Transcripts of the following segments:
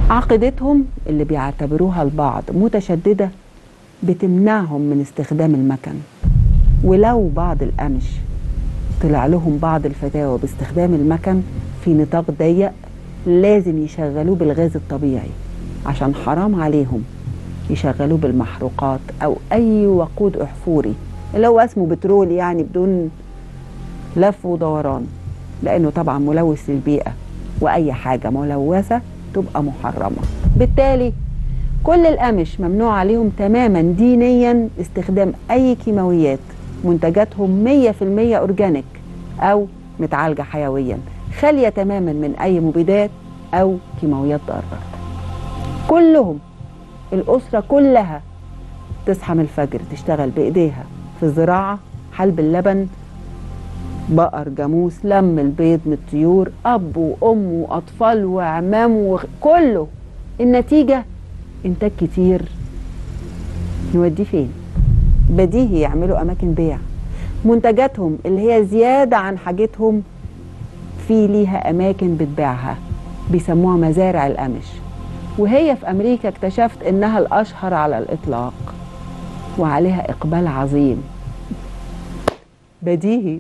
عقيدتهم اللي بيعتبروها البعض متشددة بتمنعهم من استخدام المكن ولو بعض الأمش طلع لهم بعض الفتاوى باستخدام المكن في نطاق ضيق لازم يشغلوه بالغاز الطبيعي عشان حرام عليهم يشغلوه بالمحروقات أو أي وقود أحفوري اللي هو اسمه بترول يعني بدون لف ودوران لأنه طبعا ملوث للبيئة وأي حاجة ملوثة تبقى محرمة بالتالي كل القمش ممنوع عليهم تماما دينيا استخدام أي كيماويات منتجاتهم 100% أورجانيك أو متعالجة حيويا خالية تماما من أي مبيدات أو كيماويات ضارة كلهم الأسرة كلها تصحى من الفجر تشتغل بإيديها في الزراعة حلب اللبن بقر جاموس لم البيض من الطيور أب وأم وأطفال وعمام وكله النتيجة إنتاج كتير نوديه فين؟ بديهي يعملوا أماكن بيع منتجاتهم اللي هي زيادة عن حاجتهم في ليها أماكن بتبيعها بيسموها مزارع القمش وهي في أمريكا اكتشفت إنها الأشهر على الإطلاق وعليها إقبال عظيم بديهي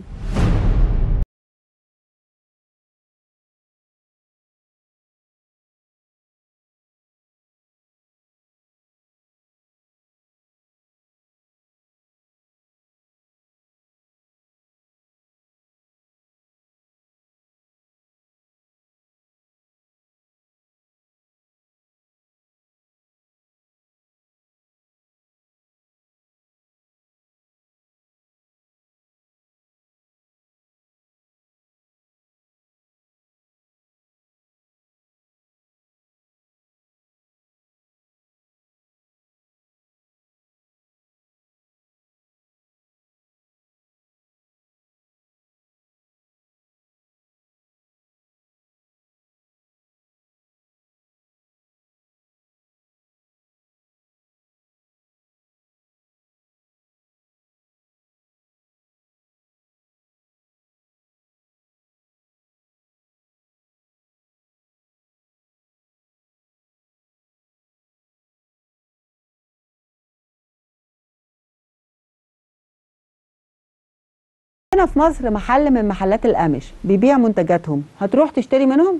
هنا في مصر محل من محلات القمش بيبيع منتجاتهم هتروح تشتري منهم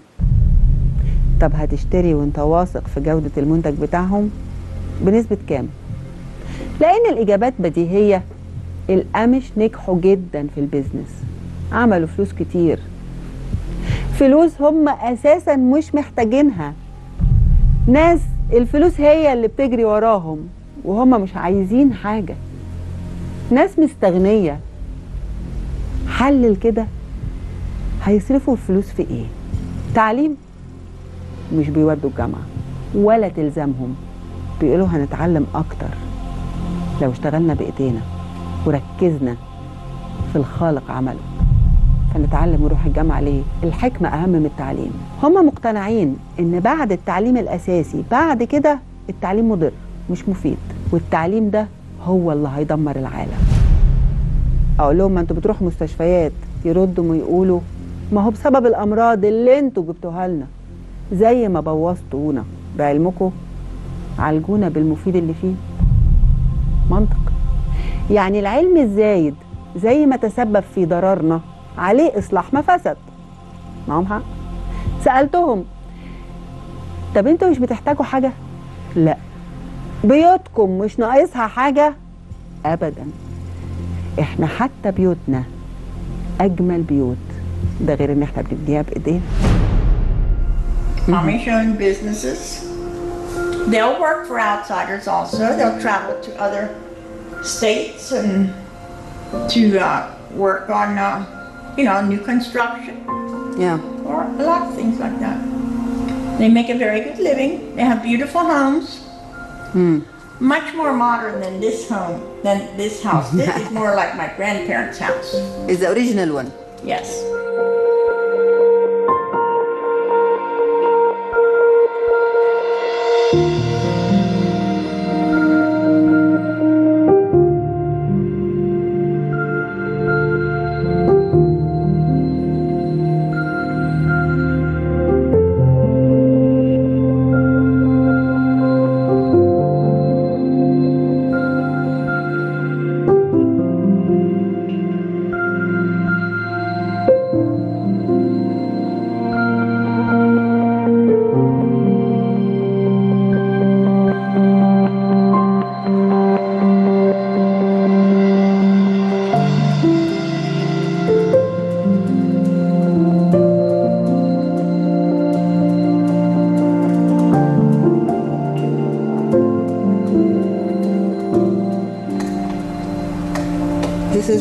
طب هتشتري وانت واثق في جودة المنتج بتاعهم بنسبة كام لان الاجابات بديهية القمش نجحوا جدا في البيزنس عملوا فلوس كتير فلوس هم اساسا مش محتاجينها ناس الفلوس هي اللي بتجري وراهم وهم مش عايزين حاجة ناس مستغنيه حلل كده هيصرفوا الفلوس في ايه تعليم مش بيودوا الجامعة ولا تلزمهم بيقولوا هنتعلم اكتر لو اشتغلنا بايدينا وركزنا في الخالق عمله فنتعلم ونروح الجامعة ليه الحكمة اهم من التعليم هم مقتنعين ان بعد التعليم الاساسي بعد كده التعليم مضر مش مفيد والتعليم ده هو اللي هيدمر العالم اقول لهم ما انتوا بتروحوا مستشفيات يردوا ويقولوا ما هو بسبب الامراض اللي انتوا جبتوها لنا زي ما بوظتونا بعلمكم عالجونا بالمفيد اللي فيه منطق يعني العلم الزايد زي ما تسبب في ضررنا عليه اصلاح ما فسد معاهم حق سالتهم طب انتوا مش بتحتاجوا حاجه لا بيوتكم مش ناقصها حاجه ابدا احنا حتى بيوتنا اجمل بيوت ده غير ان احنا بنبنيها بايدينا Amish owned businesses. They'll work for outsiders also. They'll travel to other states and to uh, work on, uh, you know, new construction yeah. or a lot of things like that. They make a very good living. They have beautiful homes. Much more modern than this home, than this house. This is more like my grandparents' house. is the original one Yes.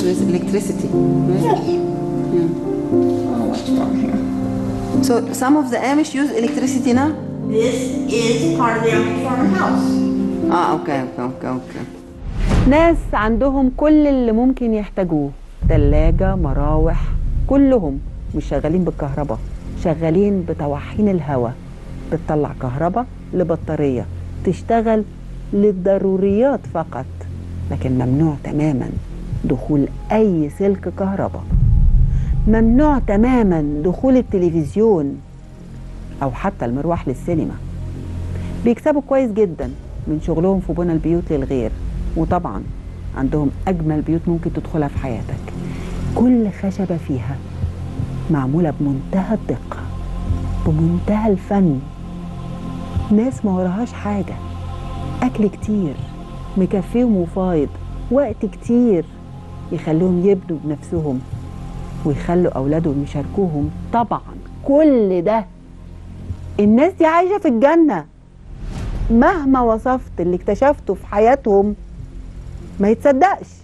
uses electricity. right? Yes. Yeah. Oh, what's wrong here? So some of the Amish use electricity now? This is part of the Amish farmhouse. اه اوكي اوكي اوكي اوكي ناس عندهم كل اللي ممكن يحتاجوه تلاجة مراوح كلهم مش شغالين بالكهرباء شغالين بتوحين الهواء بتطلع كهرباء لبطارية تشتغل للضروريات فقط لكن ممنوع تماما دخول أي سلك كهرباء ممنوع تماما دخول التلفزيون أو حتى المروح للسينما بيكسبوا كويس جدا من شغلهم في بنى البيوت للغير وطبعا عندهم أجمل بيوت ممكن تدخلها في حياتك كل خشبة فيها معمولة بمنتهى الدقة بمنتهى الفن ناس ما وراهاش حاجة أكل كتير مكفيهم وفايض وقت كتير يخلوهم يبنوا بنفسهم ويخلوا أولادهم يشاركوهم طبعا كل ده الناس دي عايشة في الجنة مهما وصفت اللي اكتشفته في حياتهم ما يتصدقش